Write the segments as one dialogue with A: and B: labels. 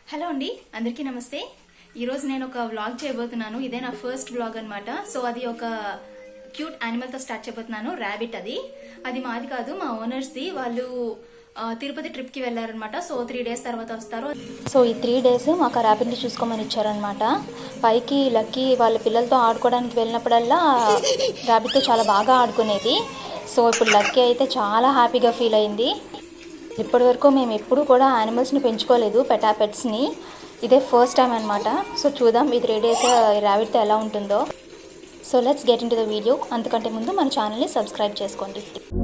A: Hello అండి అందరికీ నమస్తే ఈరోజు నేను ఒక వ్లాగ్ చేయబోతున్నాను ఇదే నా ఫస్ట్ వ్లాగ్ అన్నమాట సో అది ఒక క్యూట్ యానిమల్ తో స్టార్ట్ చేయబోతున్నాను ర్యాబిట్ అది అది మాది కాదు మా ఓనర్స్ ది వాళ్ళు ఆ, తిరుపతి ట్రిప్ కి వెళ్లారనమాట సో త్రీ డేస్ తర్వాత వస్తారు
B: సో ఈ త్రీ డేస్ మాకు ర్యాపిడ్ని చూసుకోమని ఇచ్చారనమాట పైకి లక్కీ వాళ్ళ పిల్లలతో ఆడుకోవడానికి వెళ్ళినప్పుడల్లా ర్యాపిడ్తో చాలా బాగా ఆడుకునేది సో ఇప్పుడు లక్కీ అయితే చాలా హ్యాపీగా ఫీల్ అయింది ఇప్పటి వరకు మేము ఎప్పుడూ కూడా యానిమల్స్ని పెంచుకోలేదు పెటా పెట్స్ని ఇదే ఫస్ట్ టైం అనమాట సో చూద్దాం ఈ త్రీ డేస్ ర్యాబిట్తో ఎలా ఉంటుందో so let's get into the video అంతకంటే ముందు మన ఛానల్ని సబ్స్క్రైబ్ చేసుకోండి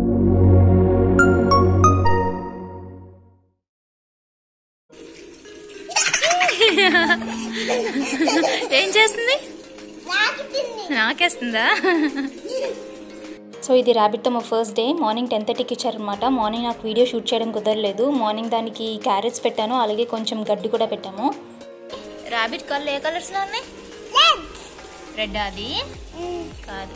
A: ఏం చేస్తుంది నాకేస్తుందా
B: సో ఇది ర్యాబిట్తో మా ఫస్ట్ డే మార్నింగ్ టెన్ థర్టీకి ఇచ్చారనమాట మార్నింగ్ నాకు వీడియో షూట్ చేయడం కుదరలేదు మార్నింగ్ దానికి క్యారెట్స్ పెట్టాను అలాగే కొంచెం గడ్డి కూడా పెట్టాము
A: ర్యాబిట్ కళ్ళు ఏ కలర్స్ లో ఉన్నాయి రెడ్ అది కాదు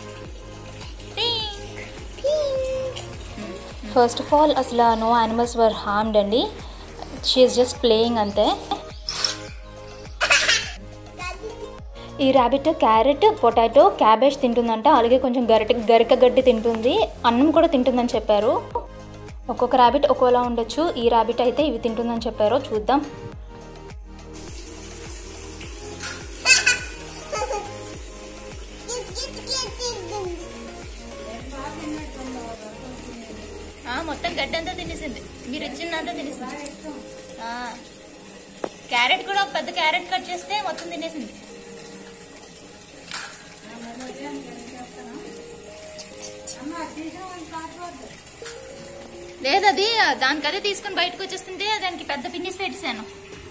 B: ఫస్ట్ ఆఫ్ ఆల్ అసలు నో యానిమల్స్ వర్ హార్మ్డ్ అండి షీఈస్ జస్ట్ ప్లేయింగ్ అంతే ఈ ర్యాబిట్ క్యారెట్ పొటాటో క్యాబేజ్ తింటుందంట అలాగే కొంచెం గరిట గరిక గడ్డి తింటుంది అన్నం కూడా తింటుందని చెప్పారు ఒక్కొక్క ర్యాబిట్ ఒక్కోలా ఉండొచ్చు ఈ ర్యాబిట్ అయితే ఇవి తింటుందని చెప్పారు చూద్దాం
A: ఆ, మొత్తం గడ్డి అంతా తినేసింది మీరు ఇచ్చిందంతా తినేసింది ఆ, క్యారెట్ కూడా ఒక పెద్ద క్యారెట్ కట్ చేస్తే మొత్తం తినేసింది లేదు అది దానికి అదే తీసుకొని బయటకు వచ్చేస్తుంటే దానికి పెద్ద పిన్నిస్ పెట్టేశాను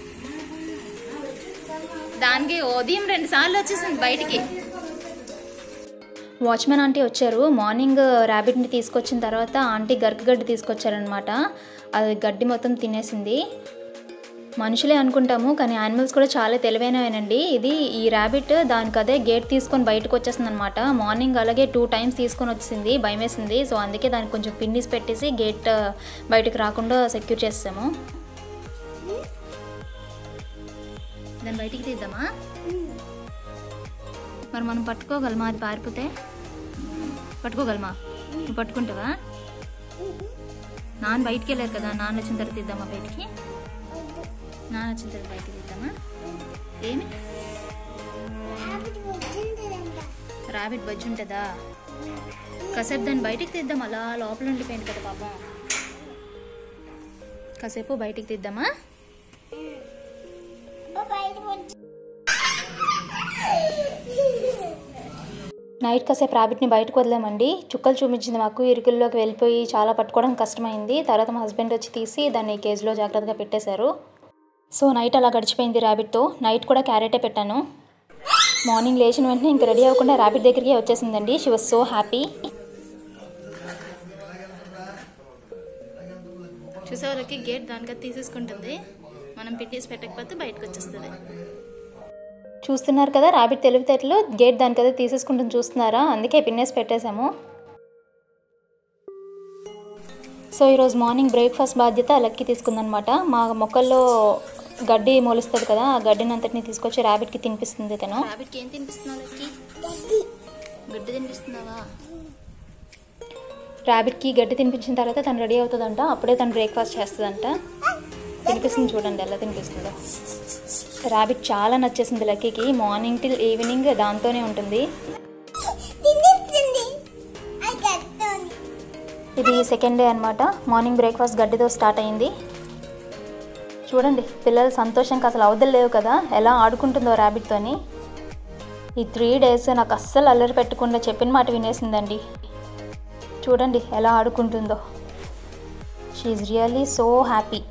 A: దానికి ఉదయం రెండు సార్లు వచ్చేసింది బయటికి
B: వాచ్మెన్ ఆంటీ వచ్చారు మార్నింగ్ ర్యాబిట్ని తీసుకొచ్చిన తర్వాత ఆంటీ గరిక గడ్డి తీసుకొచ్చారనమాట అది గడ్డి మొత్తం తినేసింది మనుషులే అనుకుంటాము కానీ యానిమల్స్ కూడా చాలా తెలివైనవేనండి ఇది ఈ ర్యాబిట్ దానికి అదే గేట్ తీసుకొని బయటకు వచ్చేసింది అనమాట మార్నింగ్ అలాగే టూ టైమ్స్ తీసుకొని వచ్చింది భయమేసింది సో అందుకే దానికి కొంచెం పిన్నిస్ పెట్టేసి గేట్ బయటకు రాకుండా సెక్యూర్ చేస్తాము
A: దాన్ని బయటికి తీద్దామా మరి మనం పట్టుకోగలమా అది పారిపోతే పట్టుకోగలమా నువ్వు పట్టుకుంటావా నాన్న బయటికి వెళ్ళారు కదా నాన్న వచ్చిన తర్వాత తీద్దామా బయటికి నాన్న వచ్చిన తర్వాత బయటికి తీద్దామా ఏమి రాబిట్ బజ్జి ఉంటుందా కాసేపు దాన్ని బయటికి తీద్దాం అలా లోపల ఉండిపోయింది కదా పాపం కాసేపు బయటికి తీద్దామా
B: నైట్ కాసేపు ర్యాబిట్ని బయటకు వదిలామండి చుక్కలు చూపించింది మాకు ఇరుకుల్లోకి వెళ్ళిపోయి చాలా పట్టుకోవడం కష్టమైంది తర్వాత మా హస్బెండ్ వచ్చి తీసి దాన్ని కేజీలో జాగ్రత్తగా పెట్టేశారు సో నైట్ అలా గడిచిపోయింది ర్యాబిట్తో నైట్ కూడా క్యారెటే పెట్టాను మార్నింగ్ లేచిన వెంటనే ఇంక రెడీ అవ్వకుండా ర్యాబిట్ దగ్గరికి వచ్చేసిందండి షీ వాజ్ సో హ్యాపీ
A: చూసేవాళ్ళకి గేట్ దానికది తీసేసుకుంటుంది మనం పెట్టేసి పెట్టకపోతే బయటకు వచ్చేస్తుంది
B: చూస్తున్నారు కదా ర్యాబిట్ తెలివితేటలు గేట్ దానికదే తీసేసుకుంటుంది చూస్తున్నారా అందుకే పిన్నేసి పెట్టేశాము సో ఈరోజు మార్నింగ్ బ్రేక్ఫాస్ట్ బాధ్యత లక్కి తీసుకుందనమాట మా మొక్కల్లో గడ్డి మొలుస్తుంది కదా ఆ గడ్డిని అంతటిని తీసుకొచ్చి ర్యాబిట్కి తినిపిస్తుంది తను
A: రాబిట్కి ఏం తినిపిస్తున్నావు లక్కి గుడ్డు తినిపిస్తున్నావా
B: ర్యాబిట్కి గడ్డి తినిపించిన తర్వాత తను రెడీ అవుతుందంట అప్పుడే తను బ్రేక్ఫాస్ట్ చేస్తుందంట తినిపిస్తుంది చూడండి ఎలా తినిపిస్తుందో ర్యాబిట్ చాలా నచ్చేసింది లక్కీకి మార్నింగ్ టిల్ ఈవినింగ్ దాంతోనే ఉంటుంది ఇది సెకండ్ డే అనమాట మార్నింగ్ బ్రేక్ఫాస్ట్ గడ్డితో స్టార్ట్ అయింది చూడండి పిల్లలు సంతోషంగా అసలు అవధులు లేవు కదా ఎలా ఆడుకుంటుందో ర్యాబిట్తోని ఈ త్రీ డేస్ నాకు అస్సలు అల్లరి పెట్టకుండా చెప్పిన మాట వినేసిందండి చూడండి ఎలా ఆడుకుంటుందో she's really so happy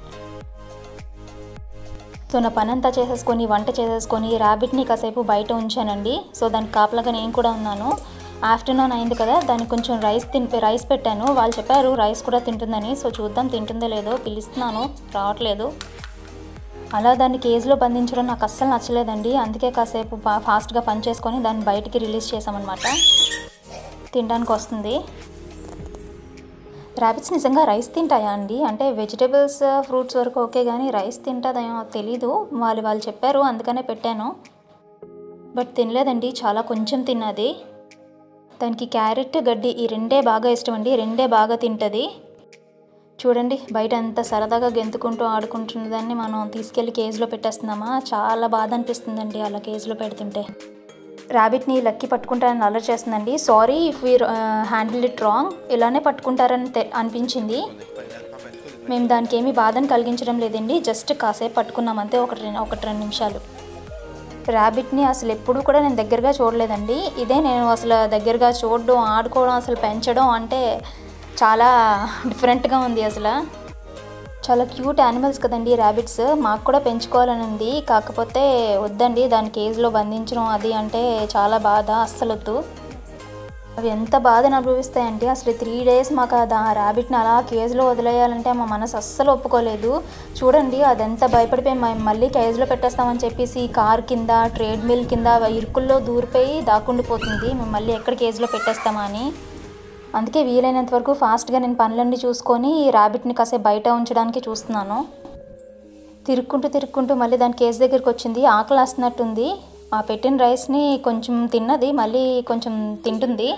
B: so నా పని అంతా చేసేసుకొని వంట చేసేసుకొని ర్యాబిట్ని కాసేపు బయట ఉంచానండి సో దానికి కాపలాగా నేను కూడా ఉన్నాను ఆఫ్టర్నూన్ అయింది కదా దానికి కొంచెం రైస్ తిని రైస్ పెట్టాను వాళ్ళు చెప్పారు రైస్ కూడా తింటుందని సో చూద్దాం తింటుందో లేదో పిలుస్తున్నాను రావట్లేదు అలా దాన్ని కేజీలో బంధించడం నాకు అస్సలు నచ్చలేదండి అందుకే కాసేపు బా- ఫాస్ట్గా పని చేసుకొని దాన్ని బయటికి రిలీజ్ చేసామన్నమాట తినడానికి వస్తుంది ర్యాబిట్స్ నిజంగా రైస్ తింటాయా అండి అంటే వెజిటేబుల్స్ ఫ్రూట్స్ వరకు ఓకే కానీ రైస్ తింటుందేమో తెలీదు వాళ్ళు వాళ్ళు చెప్పారు అందుకనే పెట్టాను బట్ తినలేదండి చాలా కొంచెం తిన్నది దానికి క్యారెట్ గడ్డి ఈ రెండే బాగా ఇష్టం అండి రెండే బాగా తింటుంది చూడండి బయట ఎంత సరదాగా గెంతుకుంటూ ఆడుకుంటున్నదాన్ని మనం తీసుకెళ్ళి కేజీలో పెట్టేస్తున్నామా చాలా బాధ అనిపిస్తుందండి అలా కేజీలో పెడుతుంటే ర్యాబిట్ని లక్కి పట్టుకుంటారని అలర్ చేస్తుందండి sorry if we handle it wrong ఇలానే పట్టుకుంటారని తె- అనిపించింది మేము దానికి ఏమీ బాధను కలిగించడం లేదండి జస్ట్ కాసేపు పట్టుకున్నాం అంతే ఒకటి రెండు ఒకటి రెండు నిమిషాలు ర్యాబిట్ని అసలు ఎప్పుడూ కూడా నేను దగ్గరగా చూడలేదండి ఇదే నేను అసలు దగ్గరగా చూడడం ఆడుకోవడం అసలు పెంచడం అంటే చాలా డిఫరెంట్గా ఉంది అసలు చాలా క్యూట్ యానిమల్స్ కదండి ర్యాబిట్స్ మాకు కూడా పెంచుకోవాలని ఉంది కాకపోతే వద్దండి దాని కేజ్లో బంధించడం అది అంటే చాలా బాధ అస్సలు వద్దు అవి ఎంత బాధను అనుభవిస్తాయంటే అసలు త్రీ డేస్ మాకు అది ఆ ర్యాబిట్ని అలా కేజ్లో వదిలేయాలంటే మా మనసు అస్సలు ఒప్పుకోలేదు చూడండి అది ఎంత భయపడిపోయి మేము మళ్ళీ కేజ్లో పెట్టేస్తామని చెప్పేసి కార్ కింద ట్రేడ్ మిల్ కింద ఇరుకుల్లో దూరిపోయి దాక్కుండిపోతుంది మేము మళ్ళీ ఎక్కడ కేజ్లో పెట్టేస్తామా అని అందుకే వీలైనంత వరకు ఫాస్ట్గా నేను పనులన్నీ చూసుకొని ర్యాబిట్ని కాసేపు బయట ఉంచడానికి చూస్తున్నాను తిరుక్కుంటూ తిరుక్కుంటూ మళ్ళీ దాని కేసు దగ్గరికి వచ్చింది ఆకలి వేస్తున్నట్టుంది ఆ పెట్టిన రైస్ని కొంచెం తిన్నది మళ్ళీ కొంచెం తింటుంది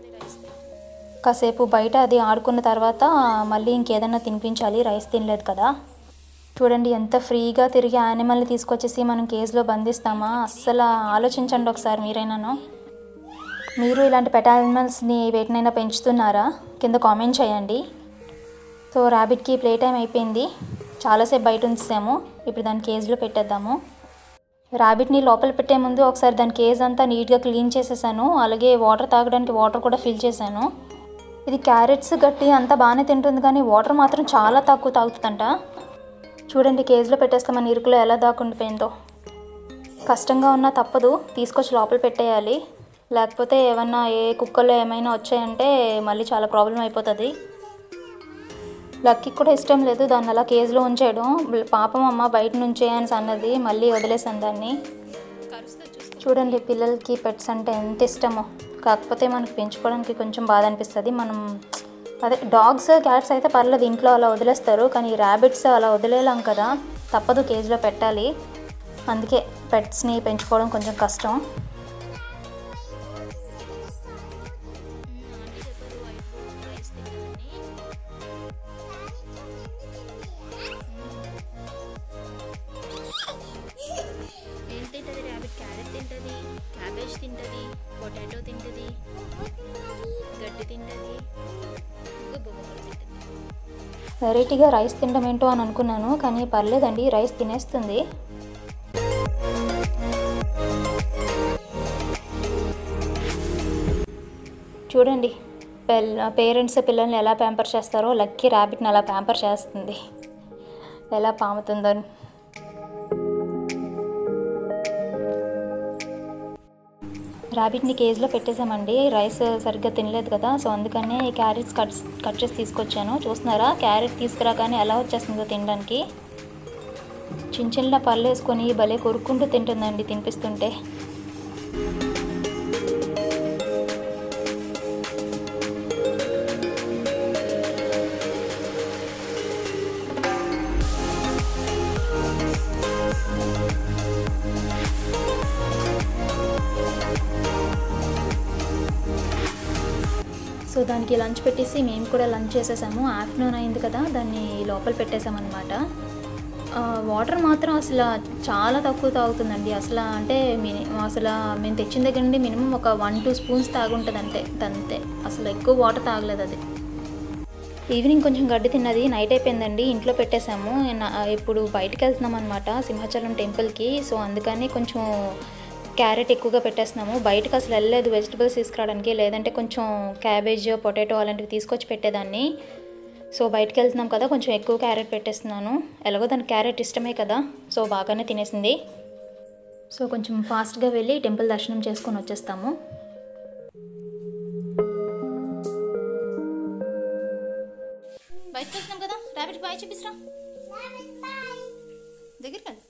B: కాసేపు బయట అది ఆడుకున్న తర్వాత మళ్ళీ ఇంకేదన్నా తినిపించాలి రైస్ తినలేదు కదా చూడండి ఎంత ఫ్రీగా తిరిగి యానిమల్ని తీసుకొచ్చేసి మనం కేసులో బంధిస్తామా అస్సలు ఆలోచించండి ఒకసారి మీరైనాను మీరు ఇలాంటి పెట్ యానిమల్స్ని వేటినైనా పెంచుతున్నారా కింద కామెంట్ చేయండి సో ర్యాబిట్కి ప్లే టైం అయిపోయింది చాలాసేపు బయట ఉంచాము ఇప్పుడు దాని కేజ్లో పెట్టేద్దాము ర్యాబిట్ని లోపల పెట్టే ముందు ఒకసారి దాని కేజ్ అంతా నీట్గా క్లీన్ చేసేసాను అలాగే వాటర్ తాగడానికి వాటర్ కూడా ఫిల్ చేశాను ఇది క్యారెట్స్ గట్టి అంతా బాగానే తింటుంది కానీ వాటర్ మాత్రం చాలా తక్కువ తాగుతుందంట చూడండి కేజ్లో పెట్టేస్తామని ఇరుకులో ఎలా దాక్కుండిపోయిందో కష్టంగా ఉన్నా తప్పదు తీసుకొచ్చి లోపల పెట్టేయాలి లేకపోతే ఏమన్నా ఏ కుక్కల్లో ఏమైనా వచ్చాయంటే మళ్ళీ చాలా ప్రాబ్లం అయిపోతుంది లక్కీ కూడా ఇష్టం లేదు దాన్ని అలా కేజ్లో ఉంచేయడం పాపం అమ్మ బయట నుంచే అని అన్నది మళ్ళీ వదిలేసాను దాన్ని చూడండి పిల్లలకి పెట్స్ అంటే ఎంత ఇష్టమో కాకపోతే మనకు పెంచుకోవడానికి కొంచెం బాధ అనిపిస్తుంది మనం అదే డాగ్స్ క్యాట్స్ అయితే పర్లేదు ఇంట్లో అలా వదిలేస్తారు కానీ ర్యాబిట్స్ అలా వదిలేలాం కదా తప్పదు కేజీలో పెట్టాలి అందుకే పెట్స్ని పెంచుకోవడం కొంచెం కష్టం
A: ఏం తింటది ర్యాబిట్ క్యారెట్ తింటది క్యాబేజ్ తింటది పొటాటో తింటది గడ్డి తింటది ఇంకా బొమ్మలు తింటది
B: వెరైటీగా రైస్ తినడం ఏంటో అని అనుకున్నాను కానీ పర్లేదండి రైస్ తినేస్తుంది చూడండి పిల్ల పేరెంట్స్ పిల్లల్ని ఎలా ప్యాంపర్ చేస్తారో లక్కీ ర్యాబిట్ని అలా ప్యాంపర్ చేస్తుంది ఎలా పాముతుందో ర్యాబిట్ని కేజ్లో పెట్టేసామండి రైస్ సరిగ్గా తినలేదు కదా సో అందుకనే క్యారెట్స్ కట్ కట్ చేసి తీసుకొచ్చాను చూస్తున్నారా క్యారెట్ తీసుకురాగానే ఎలా వచ్చేస్తుందో తినడానికి చిన్న చిన్న పళ్ళు వేసుకొని భలే కొరుక్కుంటూ తింటుందండి తినిపిస్తుంటే సో దానికి లంచ్ పెట్టేసి మేము కూడా లంచ్ చేసేసాము ఆఫ్టర్నూన్ అయింది కదా దాన్ని లోపల పెట్టేసామన్నమాట ఆ, వాటర్ మాత్రం అసలు చాలా తక్కువ తాగుతుందండి అసలు అంటే మిని అసలు మేము తెచ్చిన దగ్గర నుండి మినిమం ఒక వన్ టూ స్పూన్స్ తాగుంటుంది అంతే అంతే అసలు ఎక్కువ వాటర్ తాగలేదు అది ఈవినింగ్ కొంచెం గడ్డి తిన్నది నైట్ అయిపోయిందండి ఇంట్లో పెట్టేశాము నా- ఇప్పుడు బయటికి వెళ్తున్నాం అనమాట సింహాచలం టెంపుల్కి సో అందుకని కొంచెం క్యారెట్ ఎక్కువగా పెట్టేస్తున్నాము బయటకు అసలు వెళ్ళలేదు వెజిటబుల్స్ తీసుకురావడానికి లేదంటే కొంచెం క్యాబేజ్ పొటాటో అలాంటివి తీసుకొచ్చి పెట్టేదాన్ని సో బయటకు వెళ్తున్నాం కదా కొంచెం ఎక్కువ క్యారెట్ పెట్టేస్తున్నాను ఎలాగో దానికి క్యారెట్ ఇష్టమే కదా సో బాగానే తినేసింది సో కొంచెం ఫాస్ట్గా వెళ్ళి టెంపుల్ దర్శనం చేసుకొని వచ్చేస్తాము
A: బయటకు వెళ్తున్నాం కదా ర్యాబిట్ బాయ్ చూపిస్తా దగ్గరికి వెళ్ళు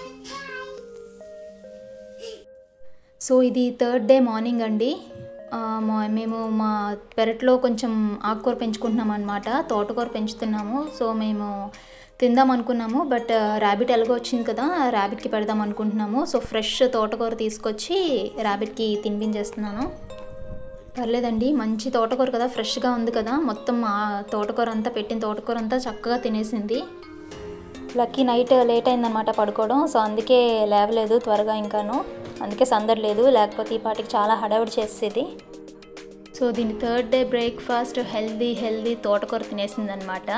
B: సో ఇది థర్డ్ డే మార్నింగ్ అండి ఆ, మా- మేము మా పెరట్లో కొంచెం ఆకుకూర పెంచుకుంటున్నాం అనమాట తోటకూర పెంచుతున్నాము సో మేము తిందాం అనుకున్నాము బట్ ర్యాబిట్ ఎలాగో వచ్చింది కదా ర్యాబిట్కి పెడదాం అనుకుంటున్నాము సో ఫ్రెష్ తోటకూర తీసుకొచ్చి ర్యాబిట్కి తినిపించేస్తున్నాను పర్లేదండి మంచి తోటకూర కదా ఫ్రెష్గా ఉంది కదా మొత్తం ఆ తోటకూర అంతా పెట్టిన తోటకూర అంతా చక్కగా తినేసింది లక్కీ నైట్ లేట్ అయిందనమాట పడుకోవడం సో అందుకే లేవలేదు త్వరగా ఇంకాను అందుకే సందర్లేదు లేకపోతే ఈ పాటికి చాలా హడావిడి చేసేది సో దీని third day breakfast healthy healthy తోటకూర తినేసింది అనమాట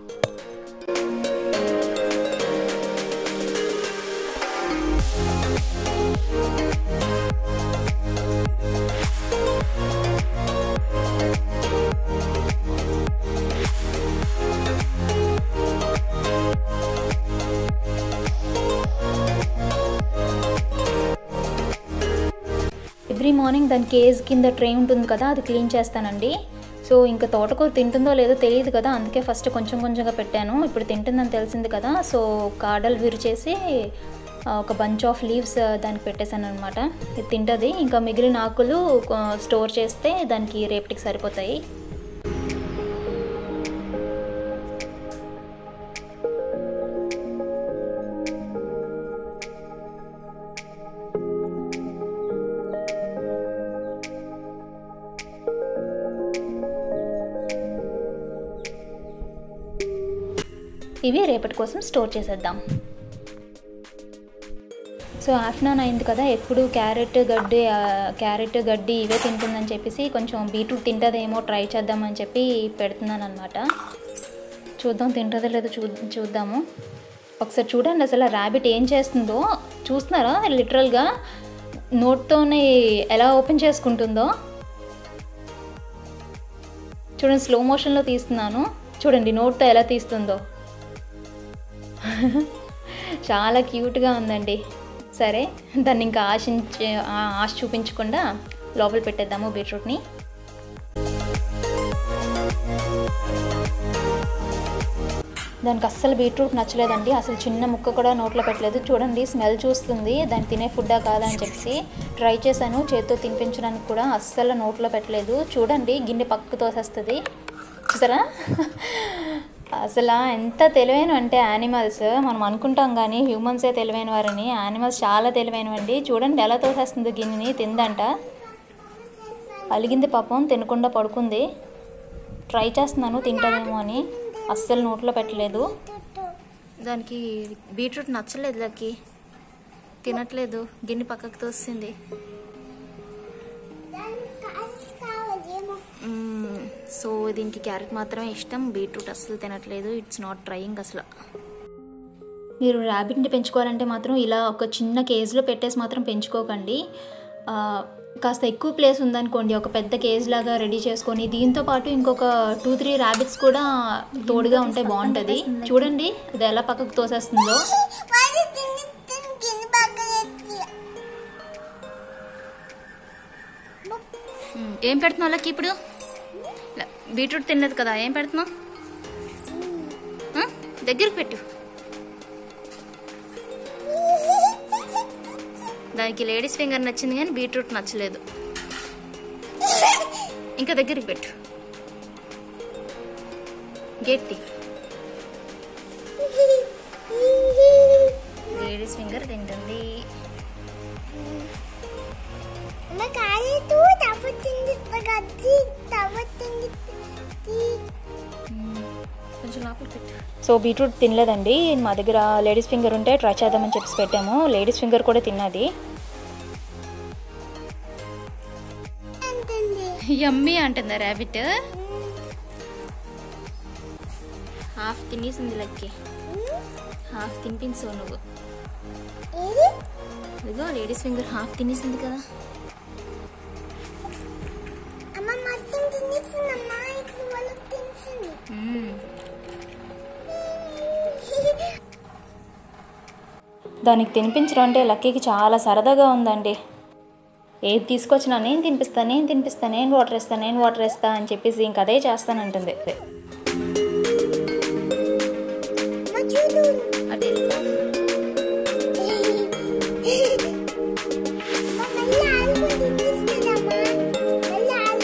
B: ఎవ్రీ మార్నింగ్ దాని కేజ్ కింద ట్రే ఉంటుంది కదా అది క్లీన్ చేస్తానండి సో ఇంకా తోటకూర తింటుందో లేదో తెలియదు కదా అందుకే ఫస్ట్ కొంచెం కొంచెంగా పెట్టాను ఇప్పుడు తింటుందని తెలిసింది కదా సో కాడలు విరిచేసి ఆ, ఒక బంచ్ ఆఫ్ లీవ్స్ దానికి పెట్టేశాను అనమాట ఇది తింటుంది ఇంకా మిగిలిన ఆకులు ఆ, స్టోర్ చేస్తే దానికి రేపటికి సరిపోతాయి ఇవి రేపటి కోసం స్టోర్ చేసేద్దాం సో ఆఫ్టర్నూన్ అయింది కదా ఎప్పుడు క్యారెట్ గడ్డి ఆ, క్యారెట్ గడ్డి ఇవే తింటుందని చెప్పేసి కొంచెం బీట్రూట్ తింటుందేమో ట్రై చేద్దామని చెప్పి పెడుతున్నాను అనమాట చూద్దాం తింటుందో లేదో చూ చూద్దాము ఒకసారి చూడండి అసలు ర్యాబిట్ ఏం చేస్తుందో చూస్తున్నారా లిటరల్గా నోట్తోనే ఎలా ఓపెన్ చేసుకుంటుందో చూడండి స్లో మోషన్లో తీస్తున్నాను చూడండి నోట్తో ఎలా తీస్తుందో చాలా క్యూట్గా ఉందండి సరే దాన్ని ఇంకా ఆశించే ఆ- ఆశ చూపించకుండా లోపల పెట్టేద్దాము బీట్రూట్ని దానికి అస్సలు బీట్రూట్ నచ్చలేదండి అసలు చిన్న ముక్క కూడా నోట్లో పెట్టలేదు చూడండి స్మెల్ చూస్తుంది దాన్ని తినే ఫుడ్డా కాదా అని చెప్పి ట్రై చేశాను చేత్తో తినిపించడానికి కూడా అస్సలు నోట్లో పెట్టలేదు చూడండి గిన్నె పక్కకు తోసేస్తుంది చూసారా అసలు ఎంత తెలివైన అంటే యానిమల్స్ మనం అనుకుంటాం కానీ హ్యూమన్సే తెలివైన వారని యానిమల్స్ చాలా తెలివైనవండి చూడండి ఎలా తోసేస్తుంది గిన్నెని తిందంట అలిగింది పాపం తినకుండా పడుకుంది ట్రై చేస్తున్నాను తింటానేమో అని అస్సలు నోట్లో పెట్టలేదు
A: దానికి బీట్రూట్ నచ్చలేదు లక్కి తినట్లేదు గిన్నె పక్కకు తోస్తుంది మ్మ్. సో దీనికి క్యారెట్ మాత్రమే ఇష్టం బీట్రూట్ అస్సలు తినట్లేదు ఇట్స్ నాట్ ట్రయింగ్ అసలు
B: మీరు ర్యాబిట్ని పెంచుకోవాలంటే మాత్రం ఇలా ఒక చిన్న కేజ్లో పెట్టేసి మాత్రం పెంచుకోకండి ఆ, కాస్త ఎక్కువ ప్లేస్ ఉందనుకోండి ఒక పెద్ద కేజ్ లాగా రెడీ చేసుకొని దీంతో పాటు ఇంకొక టూ త్రీ ర్యాబిట్స్ కూడా తోడుగా ఉంటే బాగుంటుంది చూడండి అది ఎలా పక్కకు తోసేస్తుందో
A: మ్మ్. ఏం పెడుతున్నావు లక్కి ఇప్పుడు ల- బీట్రూట్ తినలేదు కదా ఏం పెడుతున్నావు ఆ? దగ్గరికి పెట్టు దానికి లేడీస్ ఫింగర్ నచ్చింది కానీ బీట్రూట్ నచ్చలేదు ఇంకా దగ్గరికి పెట్టు గట్టి లేడీస్ ఫింగర్ తింటుంది కొంచెం లోపల పెట్టు
B: సో బీట్రూట్ తినలేదండి మా దగ్గర లేడీస్ ఫింగర్ ఉంటే ట్రై చేద్దామని చెప్పి పెట్టాము లేడీస్ ఫింగర్ కూడా తిన్నది
A: యమ్మీ అంటుందా ర్యాబిట్ హాఫ్ తినేసింది లక్కి హాఫ్ తినిపించవు నువ్వు ఇదిగో లేడీస్ ఫింగర్ హాఫ్ తినేసింది కదా
C: అమ్మ మొత్తం తినేసిందమ్మా ఇప్పుడు వాళ్ళకి తెలిసింది
A: మ్మ్.
B: దానికి తినిపించడం అంటే లక్కీకి చాలా సరదాగా ఉందండి ఏది తీసుకొచ్చినా నేను తినిపిస్తా నేను తినిపిస్తా నేను వాటర్ ఇస్తా నేను వాటర్ ఇస్తా అని చెప్పేసి ఇంక అదే చేస్తానంటుంది
C: అమ్మ చూడు
A: అటు వెళ్ళు.
C: అమ్మ మళ్ళీ ఆలుగు తినేస్తుందమ్మా మళ్ళీ ఆలుగు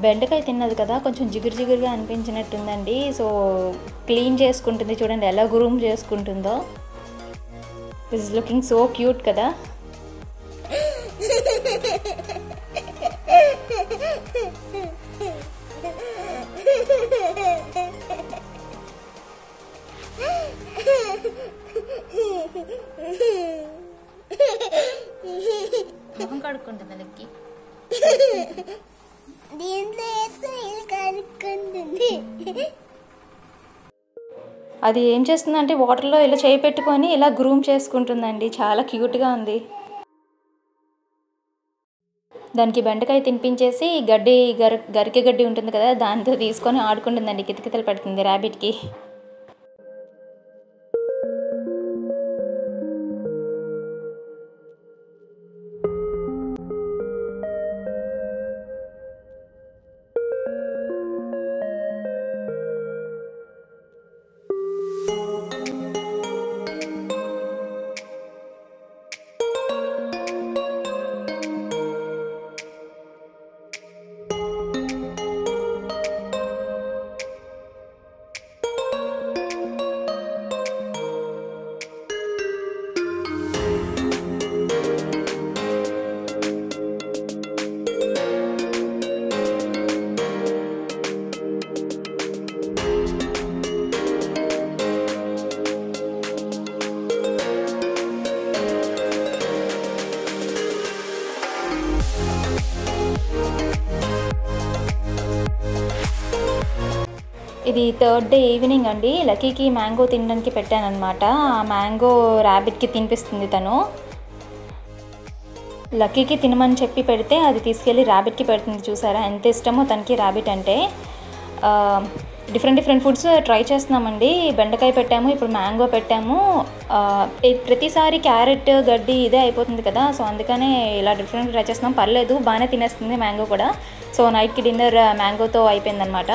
B: బెండకాయ తిన్నది కదా కొంచెం జిగురు జిగురుగా అనిపించినట్టుందండి సో క్లీన్ చేసుకుంటుంది చూడండి ఎలా గ్రూమ్ చేసుకుంటుందో ఇస్ లుకింగ్ సో క్యూట్ కదా మొహం కడుక్కుంటుంది లెక్కి
C: దీంట్లో వేసుకుని ఇల్లు కడుక్కుంటుంది
B: అది ఏం చేస్తుందంటే వాటర్లో ఇలా చేయి పెట్టుకొని ఇలా గ్రూమ్ చేసుకుంటుందండి చాలా క్యూట్గా ఉంది దానికి బెండకాయ తినిపించేసి గడ్డి గర గరికె గడ్డి ఉంటుంది కదా దాంతో తీసుకొని ఆడుకుంటుందండి కితకితలు పెడుతుంది ర్యాబిట్కి ఇది థర్డ్ డే ఈవినింగ్ అండి లక్కీకి మ్యాంగో తినడానికి పెట్టానన్నమాట ఆ మ్యాంగో ర్యాబిట్కి తినిపిస్తుంది తను లక్కీకి తినమని చెప్పి పెడితే అది తీసుకెళ్ళి ర్యాబిట్కి పెడుతుంది చూసారా ఎంత ఇష్టమో తనకి ర్యాబిట్ అంటే డిఫరెంట్ డిఫరెంట్ ఫుడ్స్ ట్రై చేస్తున్నామండి బెండకాయ పెట్టాము ఇప్పుడు మ్యాంగో పెట్టాము ఆ, ఈ- ప్రతిసారి క్యారెట్ గడ్డి ఇదే అయిపోతుంది కదా సో అందుకనే ఇలా డిఫరెంట్ ట్రై చేస్తున్నాం పర్లేదు బాగానే తినేస్తుంది మ్యాంగో కూడా సో నైట్కి డిన్నర్ మ్యాంగోతో అయిపోయిందనమాట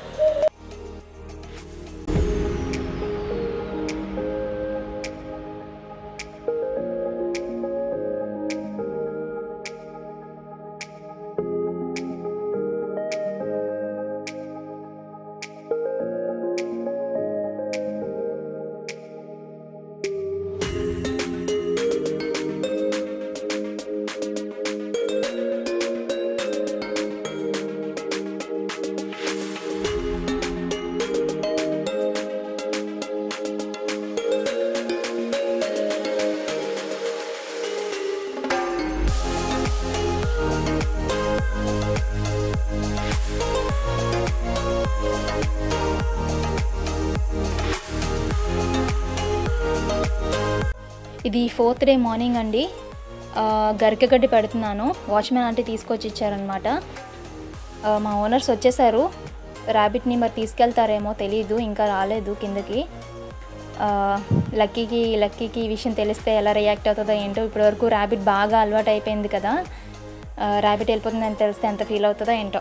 B: ఇది ఫోర్త్ డే మార్నింగ్ అండి ఆ, గరికెగడ్డి పెడుతున్నాను వాచ్మెన్ ఆంటీ తీసుకొచ్చి ఇచ్చారనమాట ఆ, మా ఓనర్స్ వచ్చేసారు ర్యాబిట్ని మరి తీసుకెళ్తారేమో తెలియదు ఇంకా రాలేదు కిందకి ఆ, లక్కీకి లక్కీకి ఈ విషయం తెలిస్తే ఎలా రియాక్ట్ అవుతుందో ఏంటో ఇప్పటివరకు ర్యాబిట్ బాగా అలవాటు అయిపోయింది కదా ఆ, ర్యాబిట్ వెళ్ళిపోతుందని తెలిస్తే ఎంత ఫీల్ అవుతుందో ఏంటో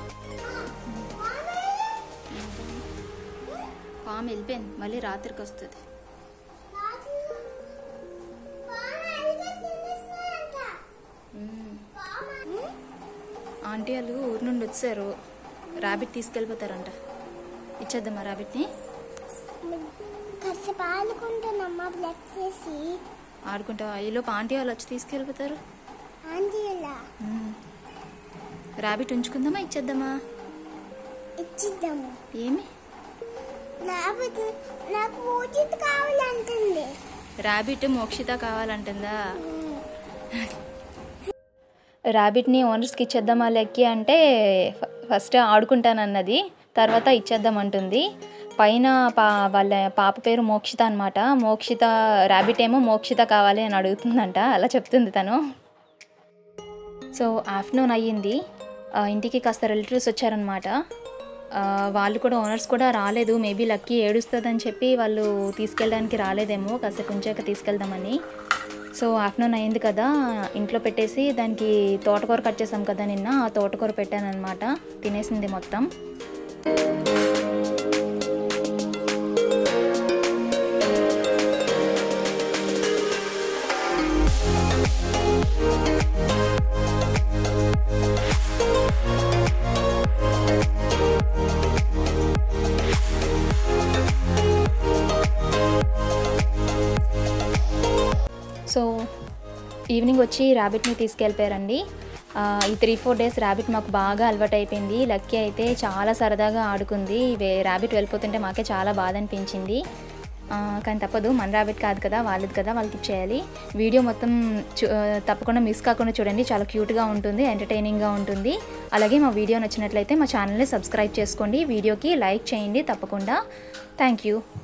A: పాము వెళ్ళిపోయింది మళ్ళీ రాత్రికి వస్తుంది ఆంటీ వాళ్ళు ఊరు నుండి వచ్చారు ర్యాబిట్ తీసుకెళ్ళిపోతారంట ఇచ్చేద్దామా ర్యాబిట్ని
C: కాసేపు ఆడుకుంటానమ్మా బ్లడ్ చేసి
A: ఆడుకుంటావా ఈలోపు ఆంటీ వాళ్ళు వచ్చి తీసుకెళ్ళిపోతారు
C: ఆంటీ ఇలా
A: ర్యాబిట్ ఉంచుకుందామా ఇచ్చేద్దామా
C: ఇచ్చిద్దాము
A: ఏమి
C: లేకపోతే నాకు ఊచిత కావాలంటుంది
A: ర్యాబిట్ మోక్షిత కావాలంటుందా
B: ర్యాబిట్ని ఓనర్స్కి ఇచ్చేద్దామా లెక్కి అంటే ఫ- ఫస్ట్ ఆడుకుంటానన్నది తర్వాత ఇచ్చేద్దామంటుంది పైన పా వాళ్ళ పాప పేరు మోక్షిత అనమాట మోక్షిత ర్యాబిట్ ఏమో మోక్షిత కావాలి అని అడుగుతుందంట అలా చెప్తుంది తను సో ఆఫ్టర్నూన్ అయ్యింది ఆ, ఇంటికి కాస్త రిలేటివ్స్ వచ్చారనమాట వాళ్ళు కూడా ఓనర్స్ కూడా రాలేదు మేబీ లక్కీ ఏడుస్తుందని చెప్పి వాళ్ళు తీసుకెళ్ళడానికి రాలేదేమో కాసేపు ఉంచాక తీసుకెళ్దామని సో ఆఫ్టర్నూన్ అయింది కదా ఇంట్లో పెట్టేసి దానికి తోటకూర కట్ చేసాం కదా నిన్న ఆ తోటకూర పెట్టాను అనమాట తినేసింది మొత్తం ఈవినింగ్ వచ్చి ర్యాబిట్ని తీసుకెళ్ళిపోయారండి ఆ, ఈ త్రీ ఫోర్ డేస్ ర్యాబిట్ మాకు బాగా అలవాటు అయిపోయింది లక్కీ అయితే చాలా సరదాగా ఆడుకుంది వే- ర్యాబిట్ వెళ్ళిపోతుంటే మాకే చాలా బాధ అనిపించింది ఆ, కానీ తప్పదు మన ర్యాబిట్ కాదు కదా వాళ్ళది కదా వాళ్ళకి ఇచ్చేయాలి వీడియో మొత్తం చూ- ఆ, తప్పకుండా మిస్ కాకుండా చూడండి చాలా క్యూట్గా ఉంటుంది ఎంటర్టైనింగ్గా ఉంటుంది అలాగే మా వీడియో నచ్చినట్లయితే మా ఛానల్ని సబ్స్క్రైబ్ చేసుకోండి వీడియోకి లైక్ చేయండి తప్పకుండా థ్యాంక్ యూ